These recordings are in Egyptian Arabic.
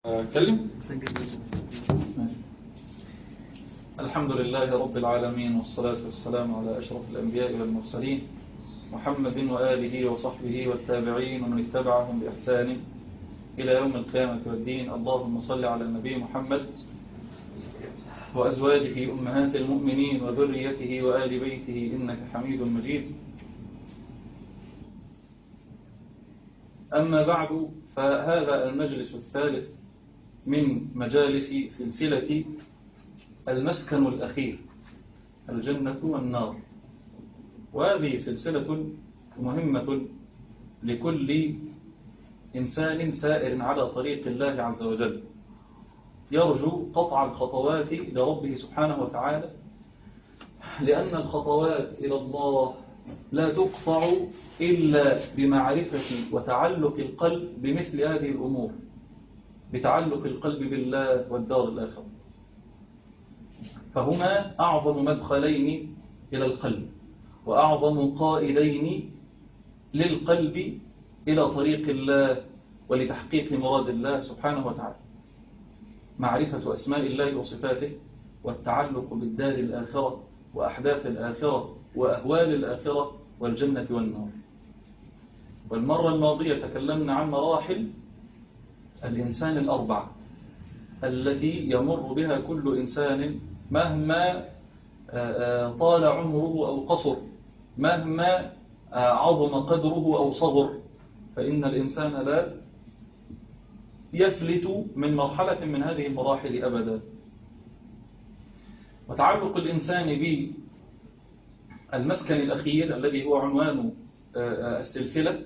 أتكلم؟ الحمد لله رب العالمين والصلاة والسلام على أشرف الأنبياء والمرسلين محمد وآله وصحبه والتابعين ومن اتبعهم بإحسان إلى يوم القيامة والدين اللهم صل على النبي محمد وأزواجه أمهات المؤمنين وذريته وآل بيته إنك حميد مجيد أما بعد فهذا المجلس الثالث من مجالس سلسلة المسكن الأخير الجنة والنار وهذه سلسلة مهمة لكل إنسان سائر على طريق الله عز وجل يرجو قطع الخطوات لربه سبحانه وتعالى لأن الخطوات إلى الله لا تقطع إلا بمعرفة وتعلق القلب بمثل هذه الأمور بتعلق القلب بالله والدار الآخرة فهما أعظم مدخلين إلى القلب وأعظم قائدين للقلب إلى طريق الله ولتحقيق مراد الله سبحانه وتعالى معرفة أسماء الله وصفاته والتعلق بالدار الآخرة وأحداث الآخرة وأهوال الآخرة والجنة والنار والمرة الماضية تكلمنا عن مراحل الإنسان الأربع التي يمر بها كل إنسان مهما طال عمره أو قصر مهما عظم قدره أو صغر فإن الإنسان لا يفلت من مرحلة من هذه المراحل أبدا وتعلق الإنسان بالمسكن الأخير الذي هو عنوان السلسلة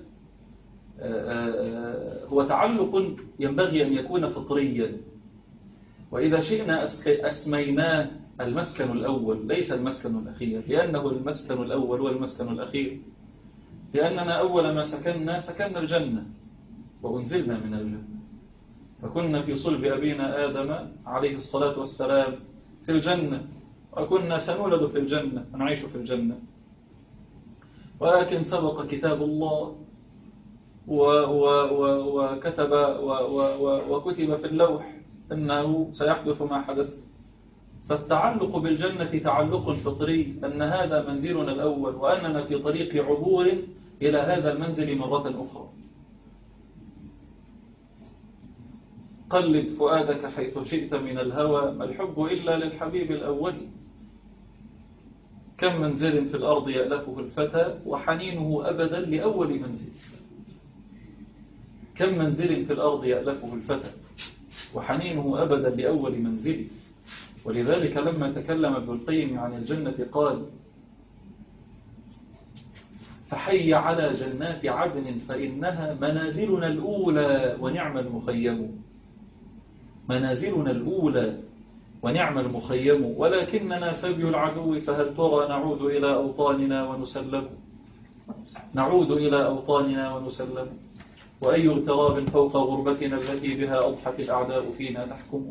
هو تعلق ينبغي أن يكون فطريا وإذا شئنا أسميناه المسكن الأول ليس المسكن الأخير لأنه المسكن الأول والمسكن الأخير لأننا أول ما سكننا سكننا الجنة وأنزلنا من الجنة فكنا في صلب أبينا آدم عليه الصلاة والسلام في الجنة وكنا سنولد في الجنة ونعيش في الجنة ولكن سبق كتاب الله وكتب وكتب في اللوح أنه سيحدث ما حدث فالتعلق بالجنة تعلق فطري أن هذا منزلنا الأول وأننا في طريق عبور إلى هذا المنزل مرة أخرى قلب فؤادك حيث شئت من الهوى ما الحب إلا للحبيب الأول كم منزل في الأرض يألفه الفتى وحنينه أبدا لأول منزل كم منزل في الأرض يألفه الفتى وحنينه أبدا لأول منزل ولذلك لما تكلم ابن القيم عن الجنة قال فحي على جنات عدن فإنها منازلنا الأولى ونعم المخيم منازلنا الأولى ونعم المخيم ولكننا سبي العدو فهل ترى نعود إلى أوطاننا ونسلم نعود إلى أوطاننا ونسلم وأي اغتراب فوق غربتنا التي بها أضحت الأعداء فينا تحكم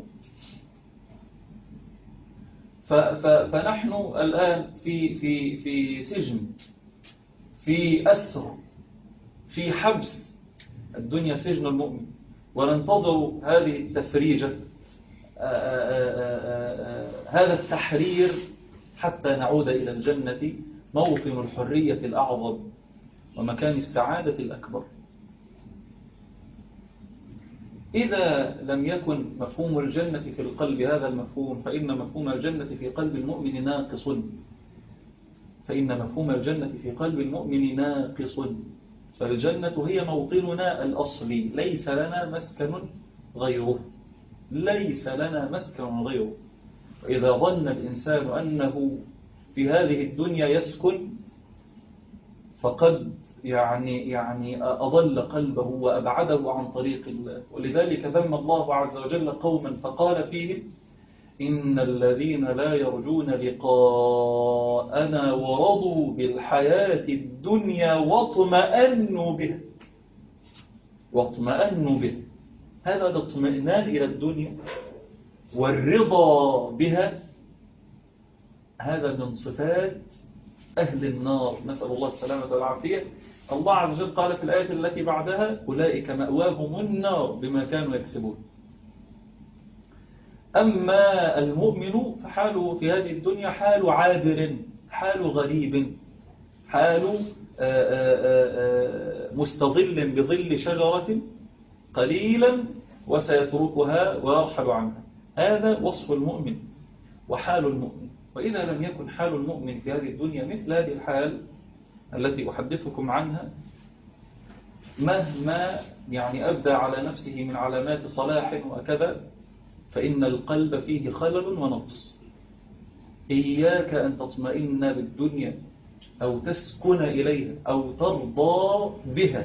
فنحن الآن في, في, في سجن في أسر في حبس الدنيا سجن المؤمن وننتظر هذه التفريجة هذا التحرير حتى نعود إلى الجنة موطن الحرية الأعظم ومكان السعادة الأكبر إذا لم يكن مفهوم الجنة في القلب هذا المفهوم فإن مفهوم الجنة في قلب المؤمن ناقص فإن مفهوم الجنة في قلب المؤمن ناقص فالجنة هي موطننا الأصلي ليس لنا مسكن غيره ليس لنا مسكن غيره وإذا ظن الإنسان أنه في هذه الدنيا يسكن فقد يعني يعني أضل قلبه وأبعده عن طريق الله ولذلك ذم الله عز وجل قوما فقال فيهم إن الذين لا يرجون لقاءنا ورضوا بالحياة الدنيا واطمأنوا بها واطمأنوا بها هذا الاطمئنان إلى الدنيا والرضا بها هذا من صفات أهل النار نسأل الله السلامة والعافية الله عز وجل قال في الآية التي بعدها أولئك مأواهم النار بما كانوا يكسبون أما المؤمن فحاله في هذه الدنيا حال عابر حال غريب حال مستظل بظل شجرة قليلا وسيتركها ويرحل عنها هذا وصف المؤمن وحال المؤمن وإذا لم يكن حال المؤمن في هذه الدنيا مثل هذه الحال التي أحدثكم عنها مهما يعني أبدى على نفسه من علامات صلاح وكذا فإن القلب فيه خلل ونقص إياك أن تطمئن بالدنيا أو تسكن إليها أو ترضى بها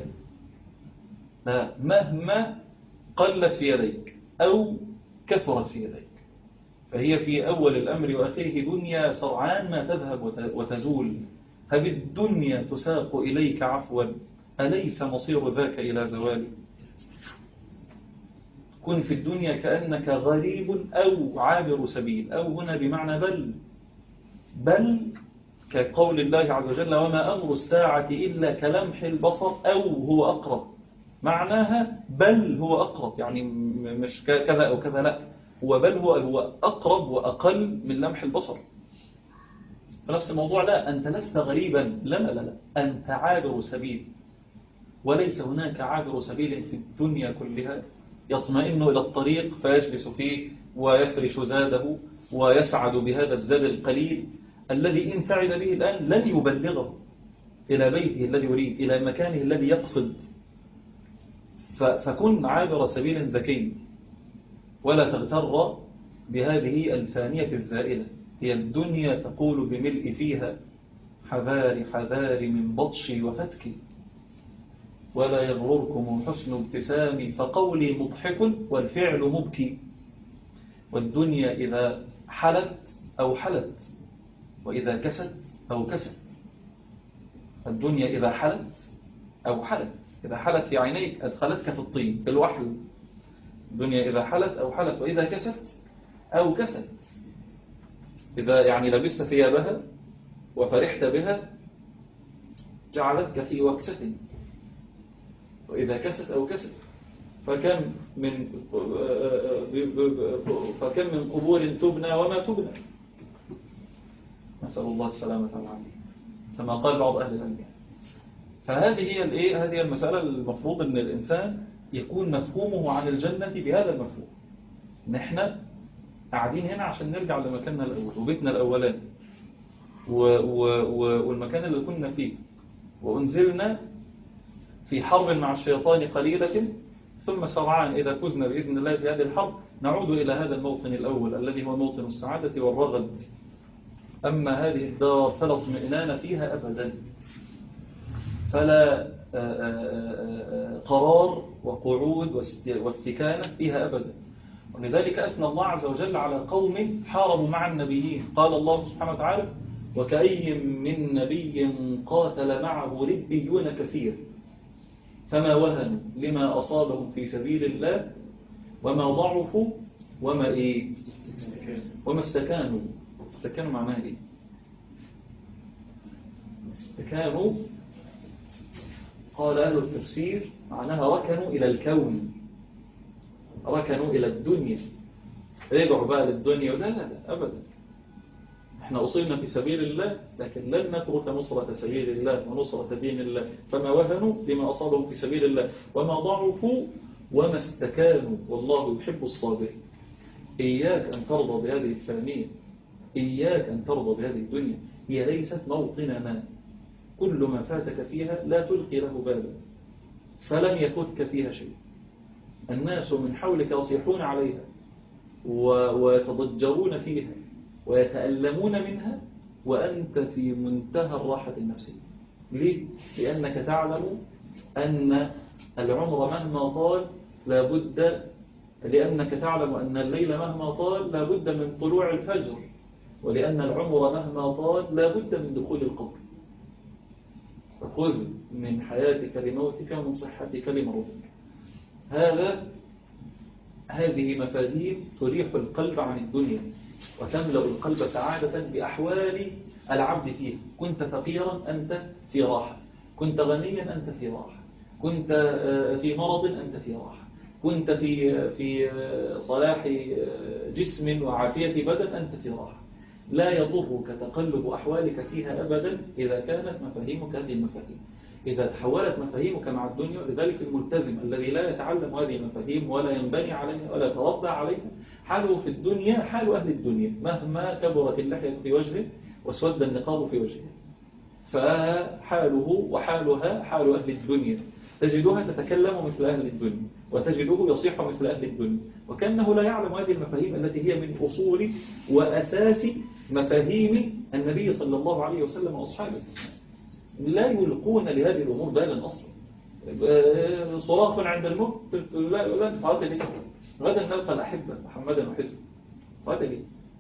مهما قلت في يديك أو كثرت في يديك فهي في أول الأمر وأخيره دنيا سرعان ما تذهب وتزول هل الدنيا تساق إليك عفوا أليس مصير ذاك إلى زوال كن في الدنيا كأنك غريب أو عابر سبيل أو هنا بمعنى بل بل كقول الله عز وجل وما أمر الساعة إلا كلمح البصر أو هو أقرب معناها بل هو أقرب يعني مش كذا أو كذا لا هو بل هو, هو أقرب وأقل من لمح البصر فنفس الموضوع لا أنت لست غريبا لا لا لا أنت عابر سبيل وليس هناك عابر سبيل في الدنيا كلها يطمئن إلى الطريق فيجلس فيه ويفرش زاده ويسعد بهذا الزاد القليل الذي إن سعد به الآن لن يبلغه إلى بيته الذي يريد إلى مكانه الذي يقصد فكن عابر سبيل ذكي ولا تغتر بهذه الثانية الزائلة هي الدنيا تقول بملء فيها حذار حذار من بطشي وفتكي ولا يغرركم حسن ابتسامي فقولي مضحك والفعل مبكي والدنيا إذا حلت أو حلت وإذا كست أو كست الدنيا إذا حلت أو حلت إذا حلت في عينيك أدخلتك في الطين في الوحل الدنيا إذا حلت أو حلت وإذا كست أو كست إذا يعني لبست ثيابها وفرحت بها جعلتك في وكسة وإذا كست أو كست فكم من فكم من قبور تبنى وما تبنى نسأل الله السلامة والعافية كما قال بعض أهل العلم فهذه هي الايه هذه المسألة المفروض ان الإنسان يكون مفهومه عن الجنة بهذا المفهوم نحن قاعدين هنا عشان نرجع لمكاننا الأول وبيتنا الأولاني والمكان اللي كنا فيه وأنزلنا في حرب مع الشيطان قليلة ثم سرعان إذا فزنا بإذن الله في هذه الحرب نعود إلى هذا الموطن الأول الذي هو موطن السعادة والرغد أما هذه الدار فلا اطمئنان فيها أبدا فلا آه، آه، آه، قرار وقعود واستكانة فيها أبدا ولذلك أثنى الله عز وجل على قوم حاربوا مع النبيين قال الله سبحانه وتعالى وكأي من نبي قاتل معه ربيون كثير فما وهنوا لما أصابهم في سبيل الله وما ضعفوا وما إيه وما استكانوا استكانوا معناها إيه استكانوا قال أهل التفسير معناها ركنوا إلى الكون ركنوا إلى الدنيا رجعوا بقى للدنيا لا لا لا أبدا احنا أصيبنا في سبيل الله لكن لن نترك نصرة سبيل الله ونصرة دين الله فما وهنوا لما أصابهم في سبيل الله وما ضعفوا وما استكانوا والله يحب الصابرين إياك أن ترضى بهذه الفانية إياك أن ترضى بهذه الدنيا هي ليست موطن ما كل ما فاتك فيها لا تلقي له بالا فلم يفوتك فيها شيء الناس من حولك يصيحون عليها ويتضجرون فيها ويتألمون منها وأنت في منتهى الراحة النفسية ليه؟ لأنك تعلم أن العمر مهما طال لابد لأنك تعلم أن الليل مهما طال لابد من طلوع الفجر ولأن العمر مهما طال لابد من دخول القبر فخذ من حياتك لموتك ومن صحتك لمرضك هذا هذه مفاهيم تريح القلب عن الدنيا وتملأ القلب سعادة بأحوال العبد فيه كنت فقيرا أنت في راحة كنت غنيا أنت في راحة كنت آه، في مرض أنت في راحة كنت في في صلاح جسم وعافية بدن أنت في راحة لا يضرك تقلب أحوالك فيها أبدا إذا كانت مفاهيمك هذه المفاهيم إذا تحولت مفاهيمك مع الدنيا لذلك الملتزم الذي لا يتعلم هذه المفاهيم ولا ينبني عليها ولا يتربى عليها حاله في الدنيا حال أهل الدنيا مهما كبرت اللحية في وجهه واسود النقاب في وجهه فحاله وحالها حال أهل الدنيا تجدها تتكلم مثل أهل الدنيا وتجده يصيح مثل أهل الدنيا وكأنه لا يعلم هذه المفاهيم التي هي من أصول وأساس مفاهيم النبي صلى الله عليه وسلم وأصحابه لا يلقون لهذه الأمور بالا أصلا صراخ عند الموت لا لا تفعلت ليه غدا نلقى الأحبة محمدا وحزبه فعلت ليه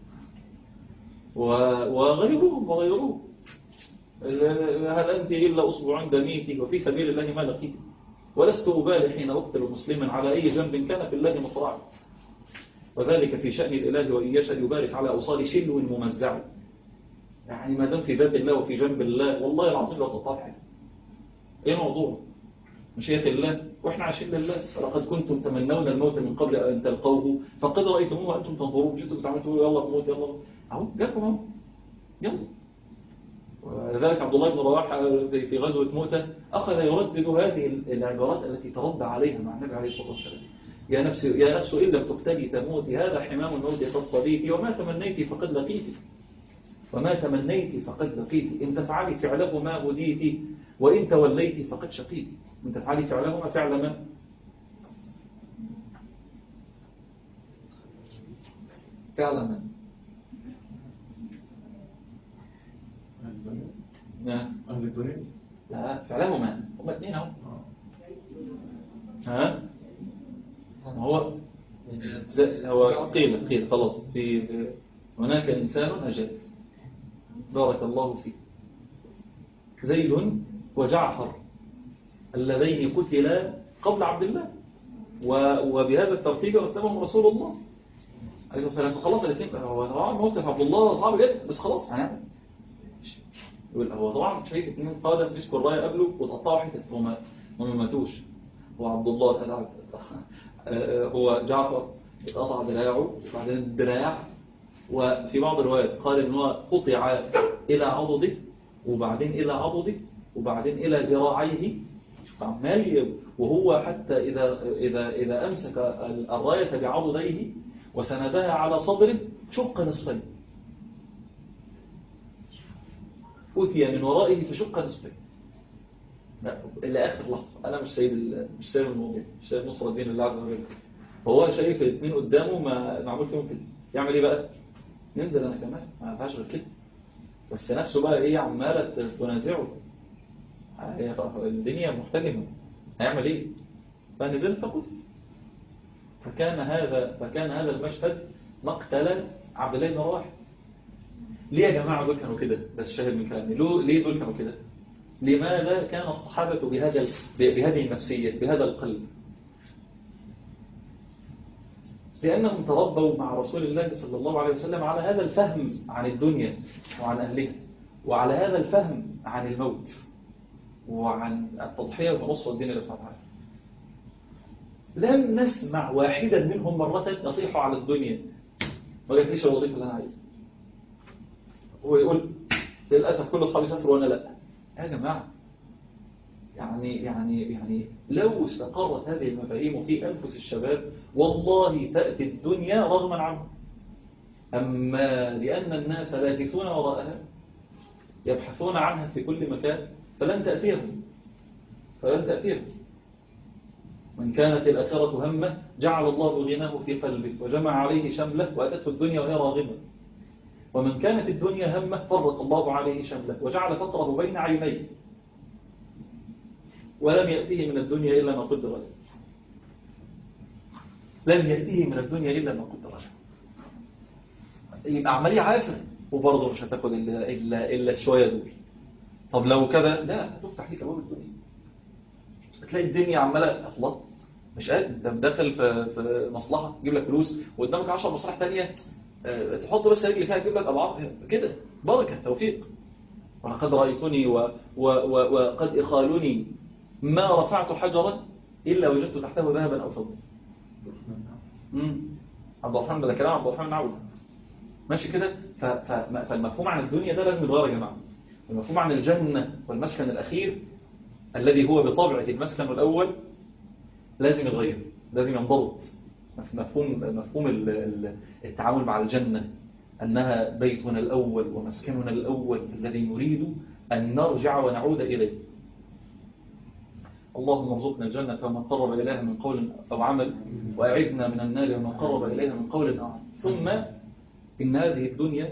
وغيرهم وغيرهم هل أنت إلا أصبع عند ميتي وفي سبيل الله ما لقيت ولست أبالي حين أقتل مسلما على أي جنب كان في الله مصرعا وذلك في شأن الإله وإن يشأ يبارك على أوصال شلو ممزع يعني ما دام في ذات الله وفي جنب الله والله العظيم لا تطاح ايه موضوع مشيئة الله واحنا عايشين لله فلقد كنتم تمنون الموت من قبل ان تلقوه فقد رايتموه وانتم تنظرون جيتوا بتعملوا يلا موت يلا اهو جاكم اهو يلا ولذلك عبد الله بن رواحه في غزوه موته اخذ يردد هذه العبارات التي تربى عليها مع النبي عليه الصلاه والسلام يا نفس يا نفس ان لم تقتلي تموتي هذا حمام الموت قد صليتي وما تمنيت فقد لقيتي وما تمنيت فقد لقيت إن تفعلي فعله ما هديت وإن توليت فقد شقيت إن تفعلي فعله ما فعل من فعل من أهل الدنيا لا فعله من هم اثنين اهو ها هو هو قيل قيل خلاص في هناك إنسان أجل بارك الله فيه زيد وجعفر اللذين قتلا قبل عبد الله وبهذا الترتيب رتبهم رسول الله عليه الصلاة والسلام خلاص الاثنين هو طبعا موقف عبد الله صعب جدا بس خلاص هنعمل يقول هو طبعا شايف اثنين قادة مسكوا الراية قبله وتقطعوا حتة هما ما ماتوش هو عبد الله هو جعفر اتقطع دراعه وبعدين الدراع وفي بعض الروايات قال ان هو قطع الى عضده وبعدين الى عضده وبعدين الى ذراعيه عمال وهو حتى اذا اذا اذا امسك الرايه بعضديه وسندها على صدره شق نصفين أتي من ورائه فشق نصفين لا إلى آخر لحظة أنا مش سيد مش سيد الموضوع مش سيد نصر الدين الله عز وجل فهو شايف الاثنين قدامه ما معمول فيهم كده يعمل ايه بقى ننزل انا كمان ما ينفعش غير كده بس نفسه بقى ايه عماله تنازعه الدنيا محتجمه هيعمل ايه فنزل فقتل فكان هذا فكان هذا المشهد مقتل عبد الله بن رواحه ليه يا جماعه دول كانوا كده بس شاهد من كلامي ليه دول كانوا كده لماذا كان الصحابه بهذا بهذه النفسيه بهذا القلب لأنهم تربوا مع رسول الله صلى الله عليه وسلم على هذا الفهم عن الدنيا وعن أهلها وعلى هذا الفهم عن الموت وعن التضحية ونصر الدين الله سبحانه وتعالى لم نسمع واحدا منهم مرة يصيح على الدنيا ما قالتليش الوظيفة اللي أنا عايزها هو يقول للأسف كل أصحابي سافروا وأنا لا يا جماعة يعني يعني يعني لو استقرت هذه المفاهيم في أنفس الشباب والله تأتي الدنيا رغما عنه أما لأن الناس لاكثون وراءها يبحثون عنها في كل مكان فلن تأتيهم فلن تأتيهم من كانت الآخرة همه جعل الله غناه في قلبه وجمع عليه شمله وأتته الدنيا وهي راغمة ومن كانت الدنيا همه فرق الله عليه شمله وجعل فطره بين عينيه ولم يأتيه من الدنيا إلا ما قدر له لم يأتيه من الدنيا إلا ما قدر له يبقى عملية عافر وبرضه مش هتاخد إلا, إلا, إلا الشوية دول طب لو كذا لا تفتح ليك أبواب الدنيا تلاقي الدنيا عمالة أخلاط مش قادر انت داخل في, في مصلحة تجيب لك فلوس وقدامك 10 مصالح تانية تحط بس رجل فيها تجيب لك أضعاف كده بركة توفيق ولقد رأيتني و و و وقد إخالني ما رفعت حجرا إلا وجدت تحته ذهبا أو فضة مم. عبد الرحمن ده كلام عبد الرحمن عودة ماشي كده ف- ف- فالمفهوم عن الدنيا ده لازم يتغير يا جماعه المفهوم عن الجنة والمسكن الأخير الذي هو بطبعه المسكن الأول لازم يتغير لازم ينضبط مفهوم مفهوم ال- ال- التعامل مع الجنة أنها بيتنا الأول ومسكننا الأول الذي نريد أن نرجع ونعود إليه اللهم ارزقنا الجنة ومن قرب إليها من قول أو عمل وأعدنا من النار ومن قرب إليها من قول أو عمل ثم إن هذه الدنيا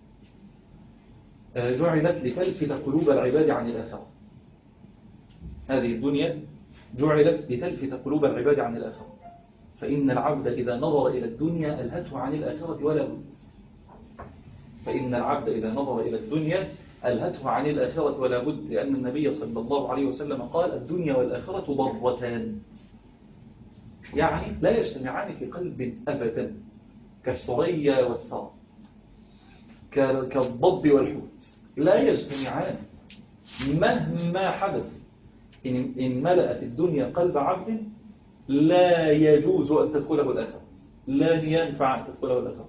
آه، جعلت لتلفت قلوب العباد عن الآخرة هذه الدنيا جعلت لتلفت قلوب العباد عن الآخرة فإن العبد إذا نظر إلى الدنيا ألهته عن الآخرة ولا بد فإن العبد إذا نظر إلى الدنيا ألهته عن الآخرة ولا بد لأن النبي صلى الله عليه وسلم قال الدنيا والآخرة ضرتان يعني لا يجتمعان في قلب أبدا كالثريا والثرى ك- كالضب والحوت لا يجتمعان مهما حدث إن, إن ملأت الدنيا قلب عبد لا يجوز أن تدخله الآخرة لن ينفع أن تدخله الآخرة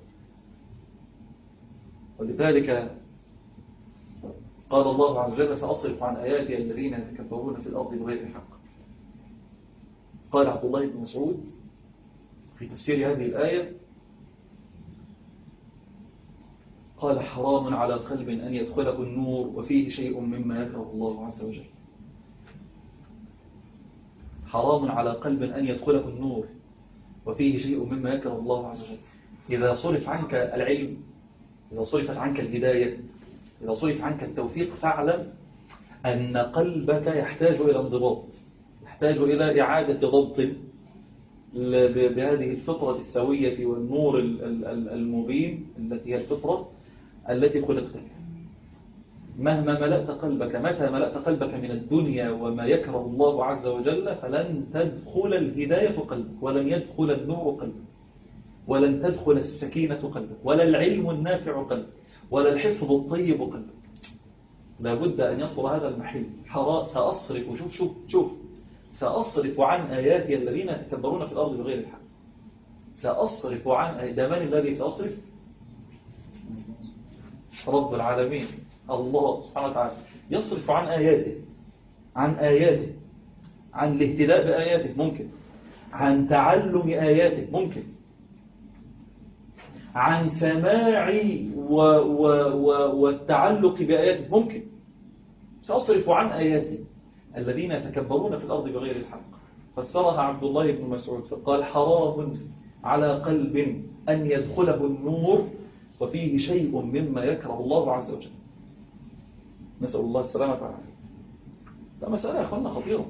ولذلك قال الله عز وجل سأصرف عن آياتي الذين يتكبرون في الأرض بغير حق قال عبد الله بن مسعود في تفسير هذه الآية قال حرام على قلب أن يدخله النور وفيه شيء مما يكره الله عز وجل حرام على قلب أن يدخله النور وفيه شيء مما يكره الله عز وجل إذا صرف عنك العلم إذا صرفت عنك الهداية إذا صرف عنك التوفيق فاعلم أن قلبك يحتاج إلى انضباط يحتاج إلى إعادة ضبط ل- ب- بهذه الفطرة السوية والنور ال- ال- ال- المبين التي هي الفطرة التي خلقت بها مهما ملأت قلبك متى ملأت قلبك من الدنيا وما يكره الله عز وجل فلن تدخل الهداية قلبك ولن يدخل النور قلبك ولن تدخل السكينة قلبك ولا العلم النافع قلبك ولا الحفظ الطيب قلبك لابد أن يطر هذا المحل حراء سأصرف شوف شوف شوف سأصرف عن آياتي الذين يتكبرون في الأرض بغير الحق سأصرف عن آي- ده من الذي سأصرف رب العالمين الله سبحانه وتعالى يصرف عن آياته عن آياته عن الاهتداء بآياته ممكن عن تعلم آياته ممكن عن سماع و و و والتعلق بآياته ممكن سأصرف عن آياتي الذين يتكبرون في الأرض بغير الحق فسرها عبد الله بن مسعود فقال حرام على قلب أن يدخله النور وفيه شيء مما يكره الله عز وجل نسأل الله السلامة والعافية ده مسألة يا أخوانا خطيرة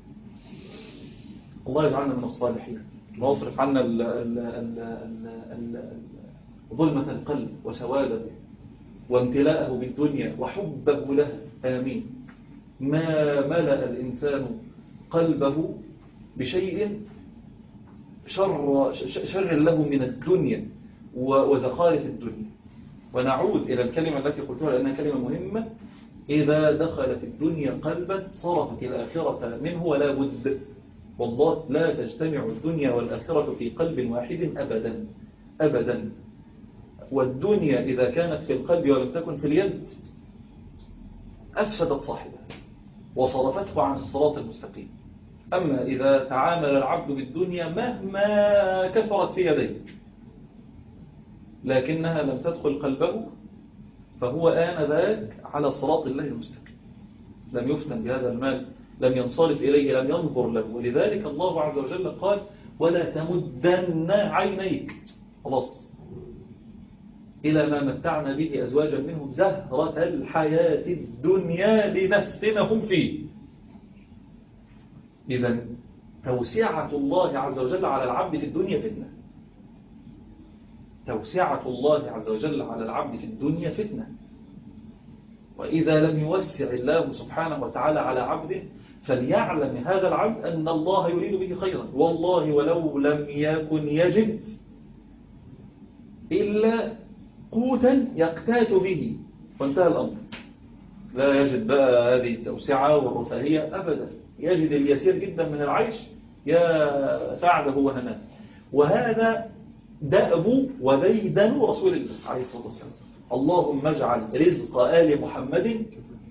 الله يجعلنا من الصالحين ويصرف عنا ال- ال- ال- ال- ال- ال- ظلمة القلب وسواده وامتلاءه بالدنيا وحبه لها آمين ما ملأ الإنسان قلبه بشيء شر, ش- شر له من الدنيا و- وزخارف الدنيا ونعود إلى الكلمة التي قلتها لأنها كلمة مهمة إذا دخلت الدنيا قلبا صرفت الآخرة منه ولا بد والله لا تجتمع الدنيا والآخرة في قلب واحد أبدا أبدا والدنيا إذا كانت في القلب ولم تكن في اليد أفسدت صاحبها وصرفته عن الصراط المستقيم أما إذا تعامل العبد بالدنيا مهما كثرت في يديه لكنها لم تدخل قلبه فهو آنذاك على صراط الله المستقيم لم يفتن بهذا المال لم ينصرف إليه لم ينظر له ولذلك الله عز وجل قال ولا تمدن عينيك خلاص إلى ما متعنا به أزواجا منهم زهرة الحياة الدنيا لنفتنهم فيه إذا توسعة الله عز وجل على العبد في الدنيا فتنة توسعة الله عز وجل على العبد في الدنيا فتنة وإذا لم يوسع الله سبحانه وتعالى على عبد فليعلم هذا العبد أن الله يريد به خيرا والله ولو لم يكن يجد إلا قوتا يقتات به وانتهى الأمر لا يجد بقى هذه التوسعة والرفاهية أبدا يجد اليسير جدا من العيش يا سعده وهناه وهذا دأب وديدن رسول الله عليه الصلاة والسلام اللهم اجعل رزق آل محمد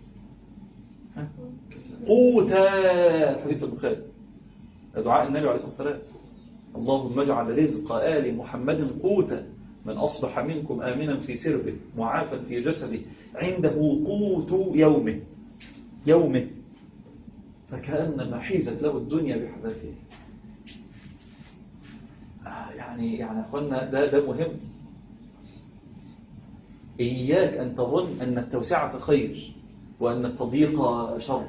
قوتا حديث البخاري دعاء النبي عليه الصلاة والسلام اللهم اجعل رزق آل محمد قوتا من أصبح منكم آمنا في سربه معافا في جسده عنده قوت يومه يومه فكأنما حيزت له الدنيا بحذافيره يعني يعني أخوانا ده, ده مهم إياك أن تظن أن التوسعة خير وأن التضييق شر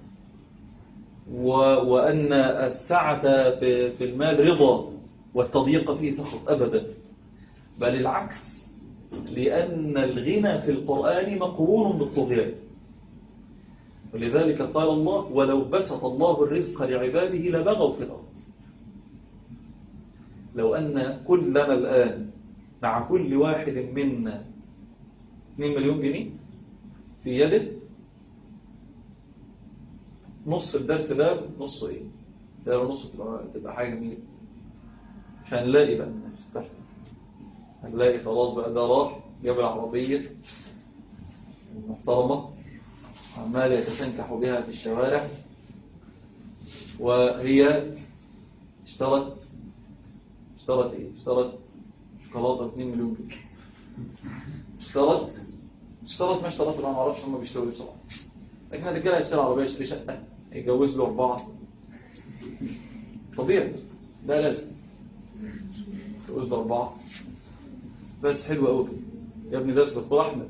وأن السعة في, في المال رضا والتضييق فيه سخط أبدا بل العكس لأن الغنى في القرآن مقرون بالطغيان ولذلك قال الله ولو بسط الله الرزق لعباده لبغوا في الأرض لو أن كلنا الآن مع كل واحد منا 2 مليون جنيه في يده نص الدرس ده نص ايه ده نص تبقى, تبقى حاجة جميلة مش هنلاقي بقى الناس هنلاقي خلاص بقى ده راح جاب العربية المحترمة عمال يتسنكح بها في الشوارع وهي اشترت اشترت ايه اشترت شوكولاته 2 مليون جنيه اشترت اشترت ما اشترت انا ما اعرفش هم بيشتروا بسرعه لكن الرجاله يشتري عربيه يشتري شقه يتجوز له اربعه طبيعي ده لازم يتجوز له اربعه بس حلو قوي كده يا ابني ده دكتور احمد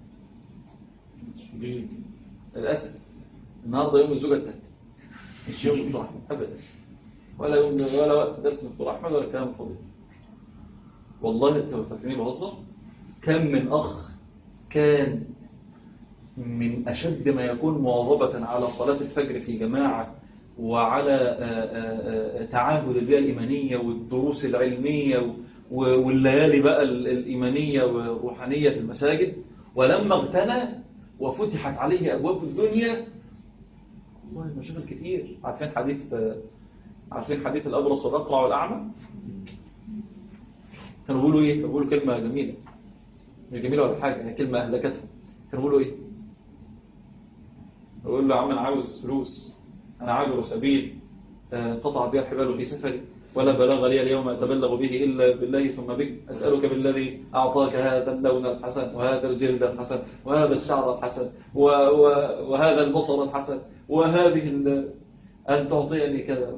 للاسف النهارده يوم الزوجه الثانيه مش يوم دكتور احمد ابدا ولا يوم ولا وقت درس دكتور احمد ولا كلام فاضي والله انتوا فاكرين بهزر كم من اخ كان من أشد ما يكون مواظبة على صلاة الفجر في جماعة وعلى تعاهد البيئة الإيمانية والدروس العلمية والليالي بقى الإيمانية والروحانية في المساجد ولما اغتنى وفتحت عليه أبواب الدنيا والله مشاغل كتير عارفين حديث عارفين حديث الأبرص والأقرع والأعمى كانوا بيقولوا إيه؟ كانوا بيقولوا كلمة جميلة مش جميلة ولا حاجة هي كلمة أهلكتهم كانوا بيقولوا إيه؟ يقول له يا عم أنا عاوز فلوس أنا عابر سبيل قطع بها الحبال في سفري ولا بلغ لي اليوم أتبلغ به إلا بالله ثم بك أسألك بالذي أعطاك هذا اللون الحسن وهذا الجلد الحسن وهذا الشعر الحسن وهذا البصر الحسن وهذه أن تعطيني كذا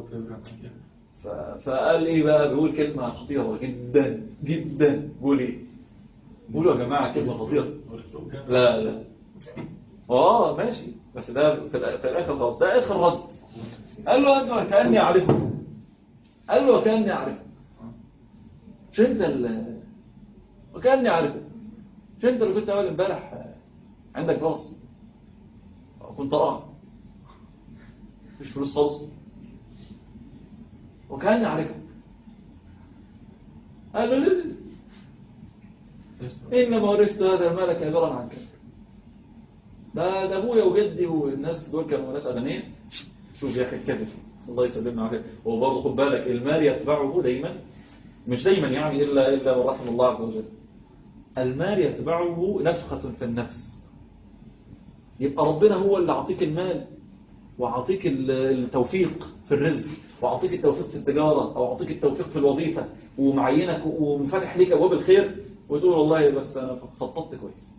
فقال إيه بقى بيقول كلمة خطيرة جدا جدا بيقول إيه بيقولوا يا جماعة كلمة خطيرة لا لا اه ماشي بس ده في الاخر خلاص ده اخر رد قال له انه كاني اعرفه قال له كاني اعرفه مش انت ال وكاني اعرفه مش انت اللي كنت اول امبارح عندك راس كنت اه مفيش فلوس خالص وكاني اعرفه قال له ليه انما ورثت هذا المال كبيرا عن كذا ده ده ابويا وجدي والناس دول كانوا ناس اغنياء شوف يا اخي الكذب الله يسلمنا عليه وبرضه خد بالك المال يتبعه دايما مش دايما يعني الا الا من رحم الله عز وجل المال يتبعه نفخة في النفس يبقى ربنا هو اللي عطيك المال وعطيك التوفيق في الرزق وعطيك التوفيق في التجارة او عطيك التوفيق في الوظيفة ومعينك ومفتح ليك ابواب الخير وتقول والله بس انا خططت كويس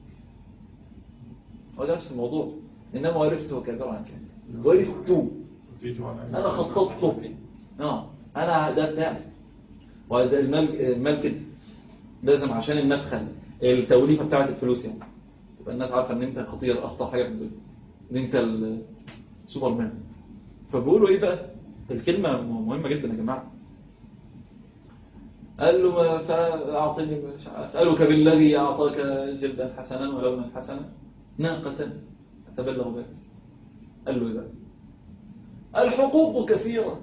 هو نفس الموضوع إنما ورثته كبير عن كده ورثته أنا خططته نعم أنا ده بتاعي وده المال المال كده لازم عشان النفخة التوليفة بتاعت الفلوس يعني تبقى الناس عارفة إن أنت خطير أخطر حاجة في الدنيا إن أنت السوبر مان فبيقولوا إيه بقى الكلمة مهمة جدا يا جماعة قال له فأعطني أسألك بالذي أعطاك جلدا حسنا ولونا حسنا ناقة أتبلغ بها قال له إذا الحقوق كثيرة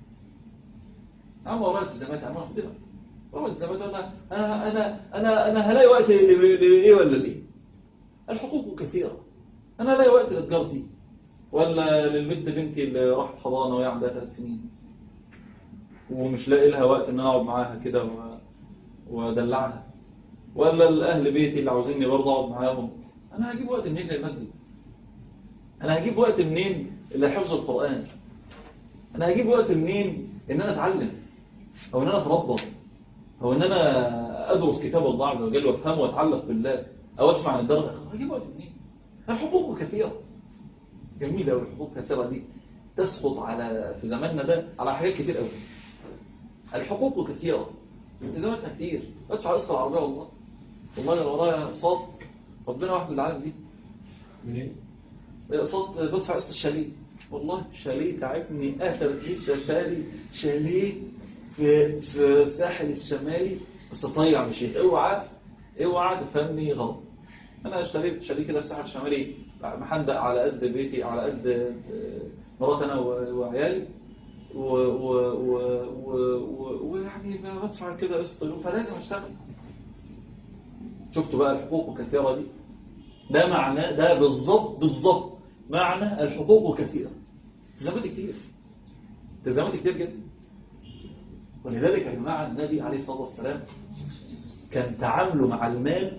عم ورأت الزمات عم أخبرها ورأت الزمات أنا أنا أنا أنا أنا هلاقي وقت لإيه ولا لإيه الحقوق كثيرة أنا هلاقي وقت لتجارتي ولا للبنت بنتي اللي راحت حضانة وهي عندها ثلاث سنين ومش لاقي لها وقت ان انا اقعد معاها كده و- وادلعها ولا الاهل بيتي اللي عاوزيني برضه اقعد معاهم انا هجيب وقت منين للمسجد انا هجيب وقت منين لحفظ القران انا هجيب وقت منين ان انا اتعلم او ان انا اتربى او ان انا ادرس كتاب الله عز وجل وافهمه واتعلق بالله او اسمع عن الدرجه هجيب وقت منين الحقوق كثيره جميله والحقوق كثيره دي تسقط على في زماننا ده على حاجات كتير قوي الحقوق كثيره التزاماتنا كتير ادفع قسط العربيه والله والله لو ورايا اقساط ربنا واحد اللي عالم دي منين؟ اقساط بدفع قسط الشاليه والله شاليه تعبني اخر جدا شاليه شاليه في في الساحل الشمالي بس طيع مش اوعى اوعى تفهمني غلط انا اشتريت شاليه كده في الساحل الشمالي محندق على قد بيتي على قد آه، مرات انا و- وعيالي و- و- و- و- و- ويعني بدفع كده قسط فلازم اشتغل شفتوا بقى الحقوق الكثيره دي ده معناه ده بالظبط بالظبط معنى الحقوق كثيرة التزامات كتير التزامات كتير جدا ولذلك يا جماعة النبي عليه الصلاة والسلام كان تعامله مع المال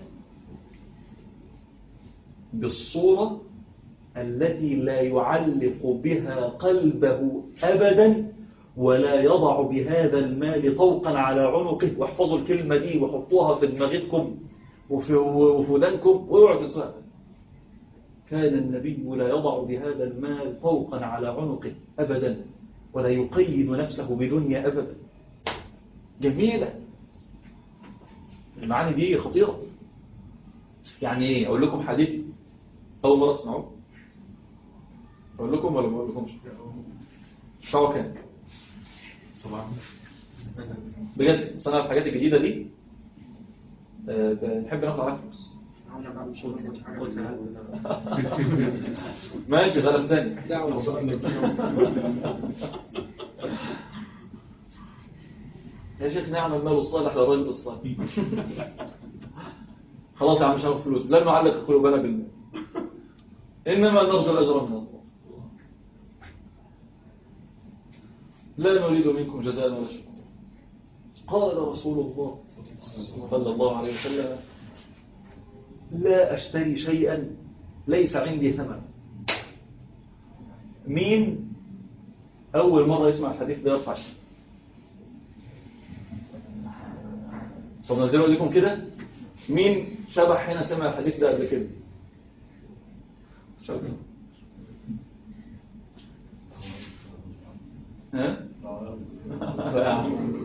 بالصورة التي لا يعلق بها قلبه أبدا ولا يضع بهذا المال طوقا على عنقه واحفظوا الكلمة دي وحطوها في دماغتكم وفي وفي ودانكم واوعوا تنسوها كان النبي لا يضع بهذا المال طوقا على عنقه أبدا ولا يقيد نفسه بدنيا أبدا جميلة المعاني دي خطيرة يعني ايه اقول لكم حديث اول مرة تسمعوه اقول لكم ولا ما اقول لكمش الشعوة كام طبعا بجد صنع الحاجات الجديدة دي آه، بنحب ناخد عليها فلوس ماشي غلط تاني يا شيخ نعم المال الصالح للرجل الصالح خلاص يا عم مش هاخد فلوس لا نعلق قلوبنا بالمال انما نرجو الاجر من الله لا نريد منكم جزاء ولا شكر قال رسول الله صلى الله عليه وسلم لا أشتري شيئا ليس عندي ثمن مين أول مرة يسمع الحديث ده يرفع شيء طب نزلوا لكم كده مين شبح هنا سمع الحديث ده قبل كده شبح ها لا يا عم.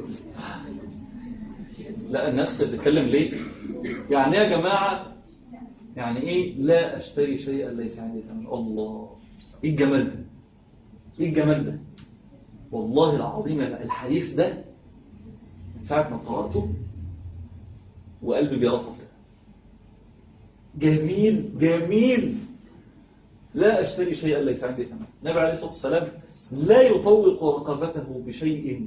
لا الناس بتتكلم ليه يعني إيه يا جماعة يعني ايه لا اشتري شيئا ليس عندي ثمن الله ايه الجمال ده ايه الجمال ده والله العظيم الحديث ده من ساعة ما قرأته وقلبي بيرفض جميل جميل لا اشتري شيئا ليس عندي ثمن النبي عليه الصلاة والسلام لا يطوق رقبته بشيء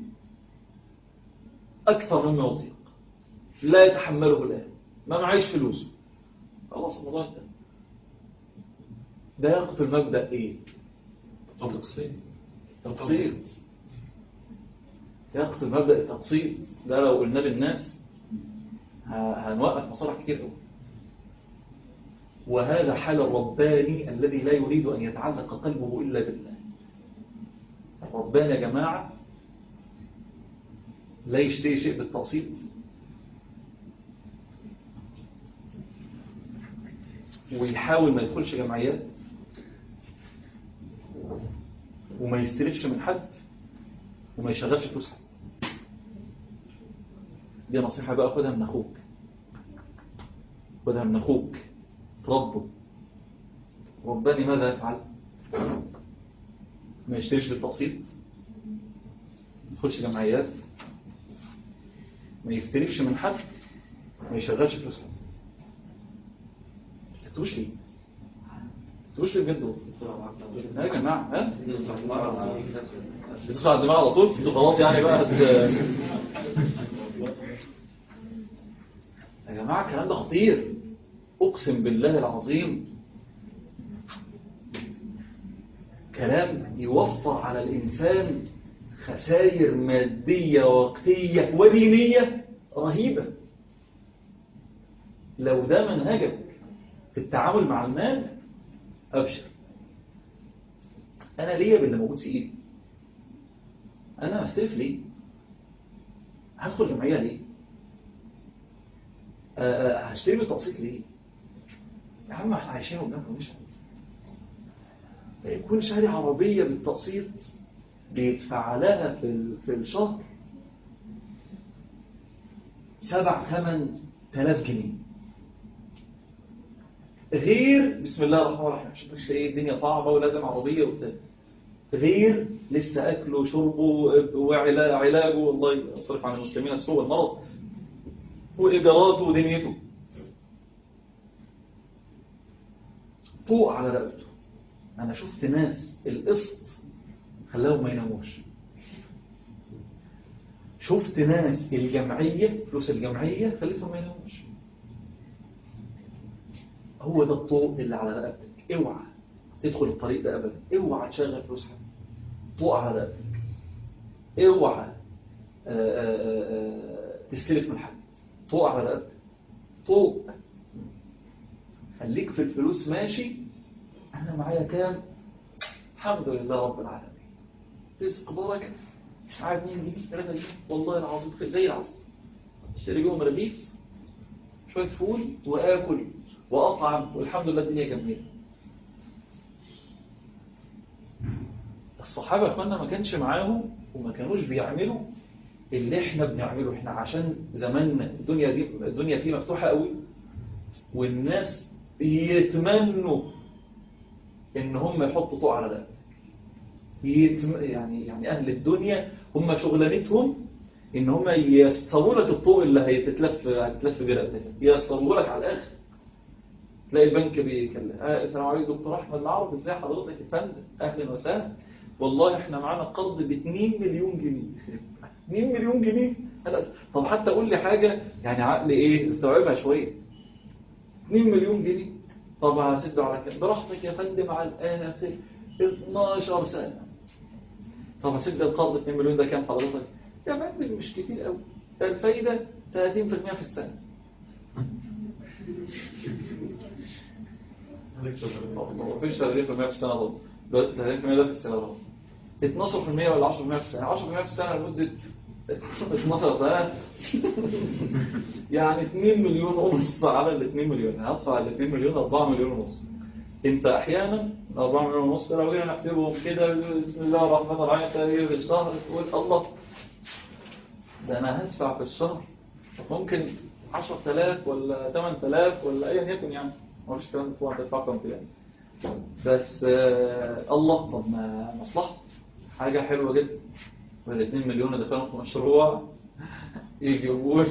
أكثر مما يطيق لا يتحمله الآن ما معيش فلوس خلاص الموضوع انتهى ده يقتل مبدأ ايه تقسيم تقسيط يقتل مبدأ التقسيط ده لو قلنا للناس ه- هنوقف مصالح كتير قوي وهذا حال الرباني الذي لا يريد أن يتعلق قلبه إلا بالله الرباني يا جماعة لا يشتري شيء بالتقسيط ويحاول ما يدخلش جمعيات وما يستلفش من حد وما يشغلش فلوس حد دي نصيحة بقى خدها من أخوك خدها من أخوك تربه رباني ماذا يفعل ما يشتريش بالتقسيط ما يدخلش جمعيات ما يستلفش من حد ما يشغلش فلوس حد ما تكتبوش ليه تكتبوش ليه بجد والله؟ لا يا جماعة ها بتدفع الدماغ على طول انتوا خلاص يعني بقى هت... يا جماعة الكلام ده خطير أقسم بالله العظيم كلام يوفر على الإنسان خسائر مادية ووقتية ودينية رهيبة لو ده منهجك في التعامل مع المال أبشر أنا ليا باللي موجود في إيدي أنا هستلف ليه هدخل جمعية ليه آه، آه، هشتري بالتقسيط ليه يا عم احنا عايشين قدامكم مش يكون شاري عربية بالتقسيط بيدفع لها في ال- في الشهر سبع ثمان تلاف جنيه غير بسم الله الرحمن الرحيم عشان بس ايه الدنيا صعبة ولازم عربية وبتاع غير لسه أكله وشربه وعلاجه والله يصرف عن المسلمين السوء والمرض وإيجاراته ودنيته طوق على رقبته أنا شفت ناس القسط خلاهم ما يناموش شفت ناس الجمعية فلوس الجمعية خليتهم ما يناموش هو ده الطوق اللي على رقبتك اوعى تدخل الطريق ده ابدا اوعى تشغل فلوس حد طوق على رقبتك اوعى آه، آه، آه، تستلف من حد طوق على رقبتك طوق خليك في الفلوس ماشي انا معايا كام الحمد لله رب العالمين رزق بركه مش عارف 2 جنيه 3 جنيه والله العظيم خير زي العظيم اشتري بيهم رغيف شويه فول واكل واطعم والحمد لله الدنيا جميله الصحابه يا اخوانا ما كانش معاهم وما كانوش بيعملوا اللي احنا بنعمله احنا عشان زماننا الدنيا دي الدنيا فيه مفتوحه قوي والناس يتمنوا ان هم يحطوا طوع على ده يتم يعني يعني اهل الدنيا هم شغلانتهم ان هم ييسروا لك الطوق اللي هيتتلف هتتلف برقبتك ييسروا لك على الاخر تلاقي البنك بيكلم آه السلام عليكم دكتور احمد العرب ازاي حضرتك يا فندم اهلا وسهلا والله احنا معانا قرض ب 2 مليون جنيه 2 مليون جنيه أنا- طب حتى قول لي حاجه يعني عقلي ايه استوعبها شويه 2 مليون جنيه طب هسده على كام براحتك يا فندم على الاخر 12 سنه طب هسد القرض 2 مليون ده كام حضرتك يا فندم مش كتير قوي الفايده 30% في السنه مفيش 30% في السنه برضه ده 30% ده في السنه برضه 12% ولا 10% في السنه 10% في السنه لمده 12 سنه يعني 2 مليون ونص على ال 2 مليون يعني هدفع ال 2 مليون 4 مليون ونص انت احيانا 4 مليون ونص لو جينا نحسبهم كده بسم الله الرحمن الرحيم تقريبا في الشهر تقول الله ده انا هدفع في الشهر ممكن 10000 ولا 8000 ولا ايا يكن يعني ما فيش كلام فوق هتدفع كام يعني بس آه الله طب ما مصلحه حاجه حلوه جدا وال 2 مليون اللي دخلوا في مشروع يجيبوا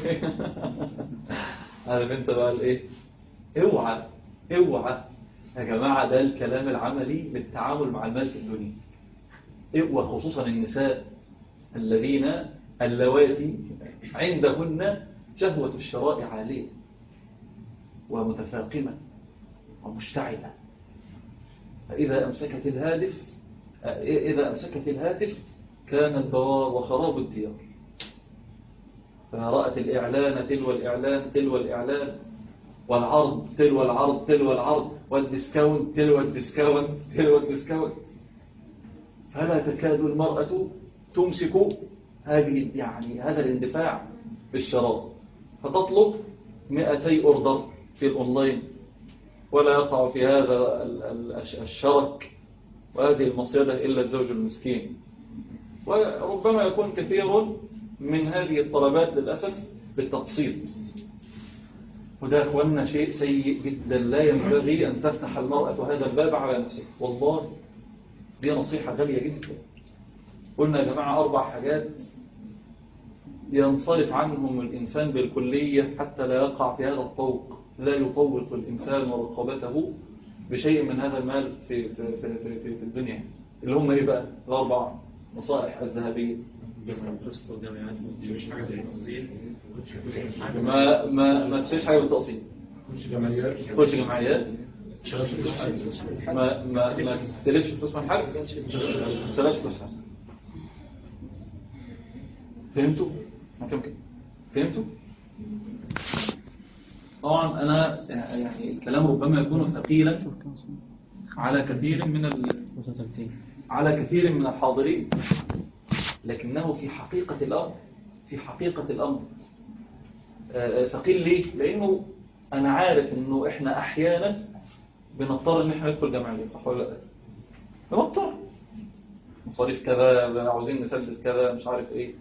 عارف انت بقى الايه اوعى اوعى يا جماعه ده الكلام العملي للتعامل مع المال في الدنيا اوعى خصوصا النساء الذين اللواتي عندهن شهوة الشراء عالية ومتفاقمة ومشتعلة فإذا أمسكت الهاتف إذا أمسكت الهاتف كان البوار وخراب الديار فرأت الإعلان تلو الإعلان تلو الإعلان والعرض تلو العرض تلو العرض والديسكاونت تلو الديسكاونت تلو الديسكاونت فلا تكاد المرأة تمسك هذه يعني هذا الاندفاع بالشراء فتطلب 200 اوردر في الاونلاين ولا يقع في هذا ال- ال- الشرك وهذه المصيدة إلا الزوج المسكين وربما يكون كثير من هذه الطلبات للأسف بالتقسيط وده أخواننا شيء سيء جدا لا ينبغي أن تفتح المرأة هذا الباب على نفسها والله دي نصيحة غالية جدا قلنا يا جماعة أربع حاجات ينصرف عنهم الإنسان بالكلية حتى لا يقع في هذا الطوق لا يطوق الإنسان رقبته بشيء من هذا المال في, في, في, في, في, في الدنيا اللي هم إيه بقى الأربع نصائح الذهبية مش حاجه زي التفصيل ما ما ما تشيش حاجة بالتقسيط مش جمعيات تخش جمعيات شغال في ما ما ما تستلفش فلوس من حد ما تشتغلش فلوس حد فهمتوا؟ كم كده فهمتوا؟ طبعا أنا يعني الكلام ربما يكون ثقيلا على كثير من ال... على كثير من الحاضرين لكنه في حقيقة الأمر في حقيقة الأمر آه، ثقيل ليه؟ لأنه أنا عارف أنه إحنا أحيانا بنضطر أن إحنا ندخل جمعية صح ولا لا؟ بنضطر مصاريف كذا عاوزين نسدد كذا مش عارف إيه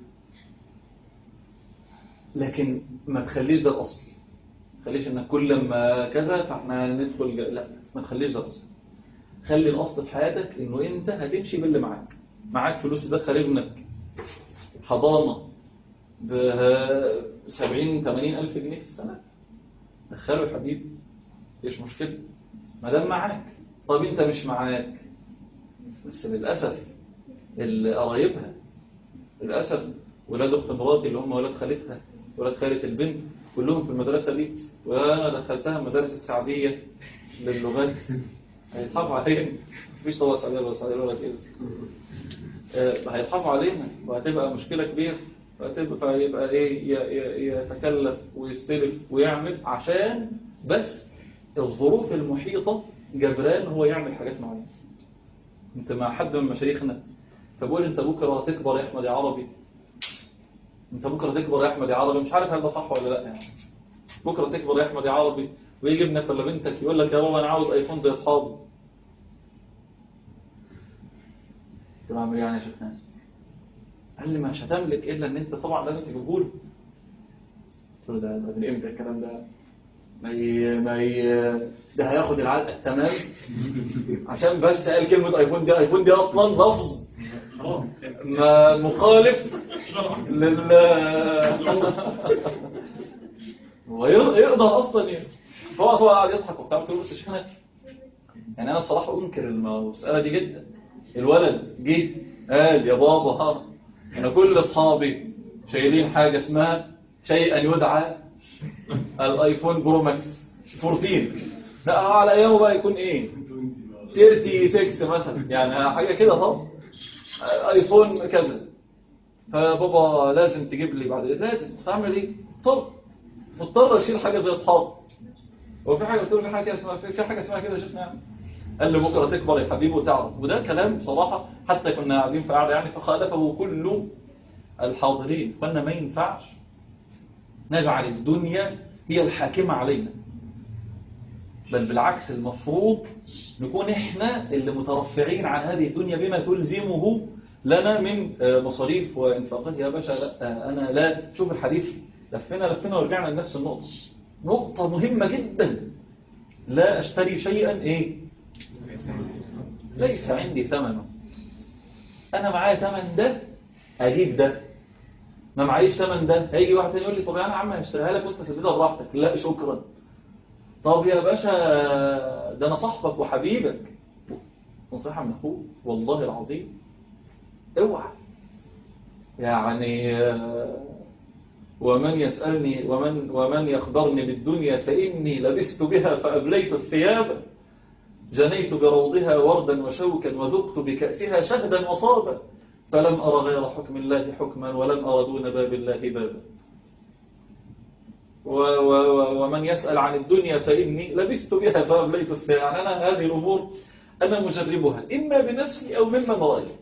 لكن ما تخليش ده الأصل ما تخليش إنك كل ما كذا فإحنا ندخل ج... لا ما تخليش ده الأصل خلي الأصل في حياتك إنه أنت هتمشي باللي معاك معاك فلوس تدخل ابنك حضانة ب 70 80 ألف جنيه في السنة دخله يا حبيبي ايش مشكلة ما دام معاك طب انت مش معاك بس للأسف اللي قرايبها للأسف ولاد أخت مراتي اللي هم ولاد خالتها ولاد خالة البنت كلهم في المدرسة دي وأنا دخلتها المدارس السعودية للغات هيضحكوا علينا مفيش طبعا سعودية ولا سعودية ولا كده آه، هيضحكوا علينا وهتبقى مشكلة كبيرة وهتبقى يبقى ايه ي- ي- يتكلف ويستلف ويعمل عشان بس الظروف المحيطة جبران هو يعمل حاجات معينة انت مع حد من مشايخنا فبقول انت بكرة هتكبر يا احمد يا عربي انت بكرة تكبر يا احمد يا عربي مش عارف هل ده صح ولا لا يعني بكرة تكبر يا احمد يا عربي ويجي ابنك ولا بنتك يقول لك يا بابا انا عاوز ايفون زي اصحابي قلت له اعمل ايه يعني يا شيخنا قال لي مش هتملك الا ان انت طبعا لازم تجيبه له قلت له ده ده من امتى الكلام ده ما ي... ما ي... ده هياخد العقد التمام عشان بس قال كلمة ايفون دي ايفون دي اصلا لفظ حرام ما مخالف لل هو ير- يقدر اصلا يعني هو هو قاعد يضحك وبتاع قلت له بص يا شيخنا يعني انا الصراحه انكر المساله دي جدا الولد جه قال يا بابا ها انا كل اصحابي شايلين حاجه اسمها شيئا يدعى الايفون برو ماكس 14 لا على ايامه بقى يكون ايه 36 مثلا يعني حاجه كده طب ايفون كذا فبابا لازم تجيب لي بعد لازم بس اعمل ايه طب مضطر اشيل حاجه زي اصحابي هو في حاجه قلت له في حاجه اسمها في في حاجه اسمها كده شفنا يعني قال لي بكره تكبر يا حبيبي وتعرف وده كلام بصراحه حتى كنا قاعدين في قعده يعني فخالفه كل الحاضرين قلنا ما ينفعش نجعل الدنيا هي الحاكمه علينا بل بالعكس المفروض نكون احنا اللي مترفعين عن هذه الدنيا بما تلزمه لنا من آه، مصاريف وانفاقات يا باشا لا آه، انا لا شوف الحديث لفينا لفينا ورجعنا لنفس النقطة نقطة مهمة جدا لا اشتري شيئا ايه ليس عندي ثمنه انا معايا ثمن ده اجيب ده ما معيش ثمن ده هيجي واحد تاني يقول لي طب يا عم هشتريها لك وانت سددها براحتك لا شكرا طب يا باشا ده انا صاحبك وحبيبك نصيحة من اخوك والله العظيم اوعى يعني آه، ومن يسألني ومن, ومن يخبرني بالدنيا فإني لبست بها فأبليت الثياب جنيت بروضها وردا وشوكا وذقت بكأسها شهدا وصابا فلم أرى غير حكم الله حكما ولم أرى دون باب الله بابا و و و ومن يسأل عن الدنيا فإني لبست بها فأبليت الثياب يعني أنا هذه الأمور أنا مجربها إما بنفسي أو ممن رأيت